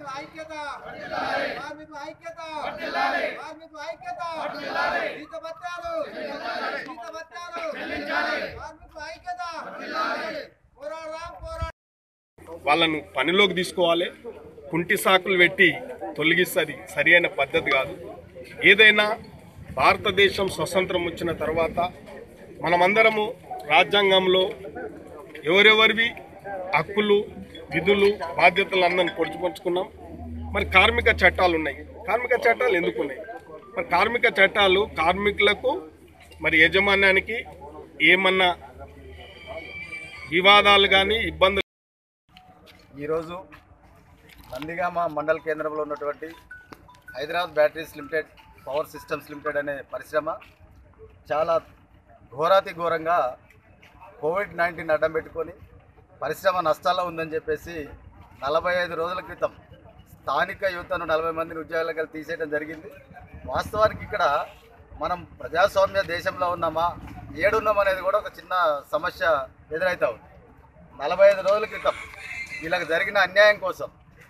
కార్మికుల ఐక్యత కార్మికుల ఐక్యత కార్మికుల ఐక్యత జీత భత్యాలు జీత భత్యాలు కార్మికుల ఐక్యత పోరాడదాం పోరాడదాం వాళ్ళను పనిలోకి తీసుకోవాలి కుంటి సాకులు పెట్టి తొలగిస్తుంది సరి అయిన పద్ధతి కాదు ఏదైనా భారతదేశం స్వతంత్రం వచ్చిన తర్వాత మనమందరము రాజ్యాంగంలో ఎవరెవరివి హక్కులు విధులు బాధ్యతలు అందరిని పొడుచుపంచుకున్నాం మరి కార్మిక చట్టాలు ఉన్నాయి కార్మిక చట్టాలు ఎందుకు ఉన్నాయి మరి కార్మిక చట్టాలు కార్మికులకు మరి యజమాన్యానికి ఏమన్నా వివాదాలు కానీ ఇబ్బందులు ఈరోజు నందిగామ మండల కేంద్రంలో ఉన్నటువంటి Hyderabad batteries limited power systems limited అనే పరిశ్రమ చాలా ఘోరాతి ఘోరంగా కోవిడ్ నైన్టీన్ అడ్డం పెట్టుకొని పరిశ్రమ నష్టాల్లో ఉందని చెప్పేసి నలభై ఐదు రోజుల క్రితం స్థానిక యువతను నలభై మందిని ఉద్యోగాలకు వెళ్ళి తీసేయడం జరిగింది వాస్తవానికి ఇక్కడ మనం ప్రజాస్వామ్య దేశంలో ఉన్నామా ఏడున్నాం అనేది కూడా ఒక చిన్న సమస్య ఎదురవుతా ఉంది నలభై ఐదు రోజుల క్రితం వీళ్ళకి జరిగిన అన్యాయం కోసం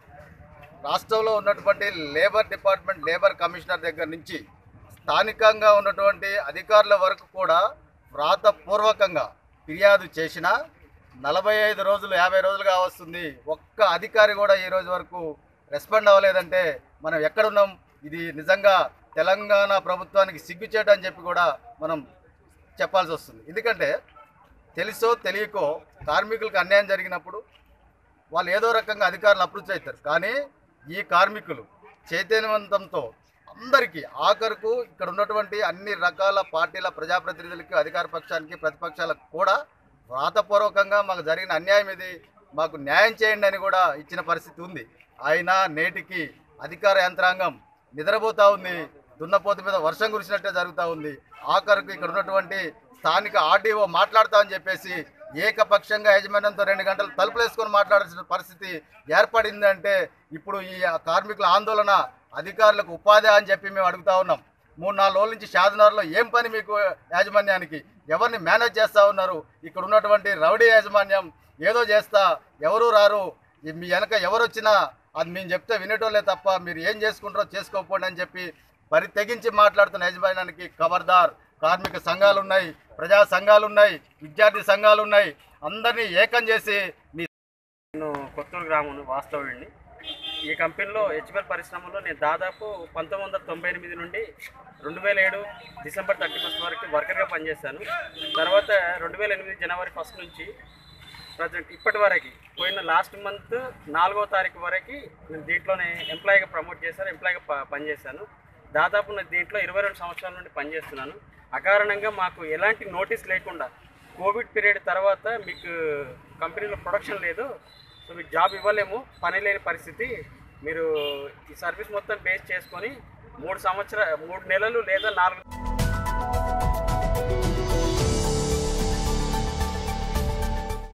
రాష్ట్రంలో ఉన్నటువంటి లేబర్ డిపార్ట్మెంట్ లేబర్ కమిషనర్ దగ్గర నుంచి స్థానికంగా ఉన్నటువంటి అధికారుల వరకు కూడా వ్రాతపూర్వకంగా ఫిర్యాదు చేసిన నలభై ఐదు రోజులు యాభై రోజులుగా వస్తుంది ఒక్క అధికారి కూడా ఈ రోజు వరకు రెస్పాండ్ అవ్వలేదంటే మనం ఎక్కడున్నాం ఇది నిజంగా తెలంగాణ ప్రభుత్వానికి సిగ్గుచేట అని చెప్పి కూడా మనం చెప్పాల్సి వస్తుంది ఎందుకంటే తెలుసో తెలియకో కార్మికులకు అన్యాయం జరిగినప్పుడు వాళ్ళు ఏదో రకంగా అధికారులు అప్రోచ్ అవుతారు కానీ ఈ కార్మికులు చైతన్యవంతంతో అందరికీ ఆఖరుకు ఇక్కడ ఉన్నటువంటి అన్ని రకాల పార్టీల ప్రజాప్రతినిధులకి అధికార పక్షానికి ప్రతిపక్షాలకు కూడా వ్రాతపూర్వకంగా మాకు జరిగిన అన్యాయం ఇది మాకు న్యాయం చేయండి అని కూడా ఇచ్చిన పరిస్థితి ఉంది అయినా నేటికి అధికార యంత్రాంగం నిద్రపోతా ఉంది దున్నపోతు మీద వర్షం కురిసినట్టే జరుగుతూ ఉంది ఆఖరుకు ఇక్కడ ఉన్నటువంటి స్థానిక ఆర్డీఓ మాట్లాడతా అని చెప్పేసి ఏకపక్షంగా యాజమాన్యంతో రెండు గంటలు తలుపులు వేసుకొని మాట్లాడాల్సిన పరిస్థితి ఏర్పడింది అంటే ఇప్పుడు ఈ కార్మికుల ఆందోళన అధికారులకు ఉపాధి అని చెప్పి మేము అడుగుతా ఉన్నాం మూడు నాలుగు రోజుల నుంచి షాద్నగర్లో ఏం పని మీకు యాజమాన్యానికి ఎవరిని మేనేజ్ చేస్తూ ఉన్నారు ఇక్కడ ఉన్నటువంటి రౌడీ యాజమాన్యం ఏదో చేస్తా ఎవరు రారు ఈ మీ వెనక ఎవరు వచ్చినా అది మేము చెప్తే వినేటోళ్ళే తప్ప మీరు ఏం చేసుకుంటారో చేసుకోకపోండి అని చెప్పి పరి తెగించి మాట్లాడుతున్న యజమాన్యానికి ఖబర్దార్ కార్మిక సంఘాలు ఉన్నాయి ప్రజా సంఘాలు ఉన్నాయి విద్యార్థి సంఘాలు ఉన్నాయి అందరినీ ఏకం చేసి మీ నేను కొత్తూరు గ్రామం వాస్తవ్యండి ఈ కంపెనీలో హెచ్బిఎల్ పరిశ్రమలో నేను దాదాపు పంతొమ్మిది వందల తొంభై ఎనిమిది నుండి రెండు వేల ఏడు డిసెంబర్ థర్టీ ఫస్ట్ వరకు వర్కర్గా పనిచేశాను తర్వాత రెండు వేల ఎనిమిది జనవరి ఫస్ట్ నుంచి ప్రజెంట్ ఇప్పటి వరకు పోయిన లాస్ట్ మంత్ నాలుగో తారీఖు వరకు నేను దీంట్లోనే ఎంప్లాయీగా ప్రమోట్ చేశాను ఎంప్లాయీగా ప- పనిచేశాను దాదాపు నేను దీంట్లో ఇరవై రెండు సంవత్సరాల నుండి పనిచేస్తున్నాను అకారణంగా మాకు ఎలాంటి నోటీస్ లేకుండా కోవిడ్ పీరియడ్ తర్వాత మీకు కంపెనీలో ప్రొడక్షన్ లేదు సో మీకు జాబ్ ఇవ్వలేము పని లేని పరిస్థితి మీరు ఈ సర్వీస్ మొత్తం బేస్ చేసుకొని మూడు సంవత్సర మూడు నెలలు లేదా నాలుగు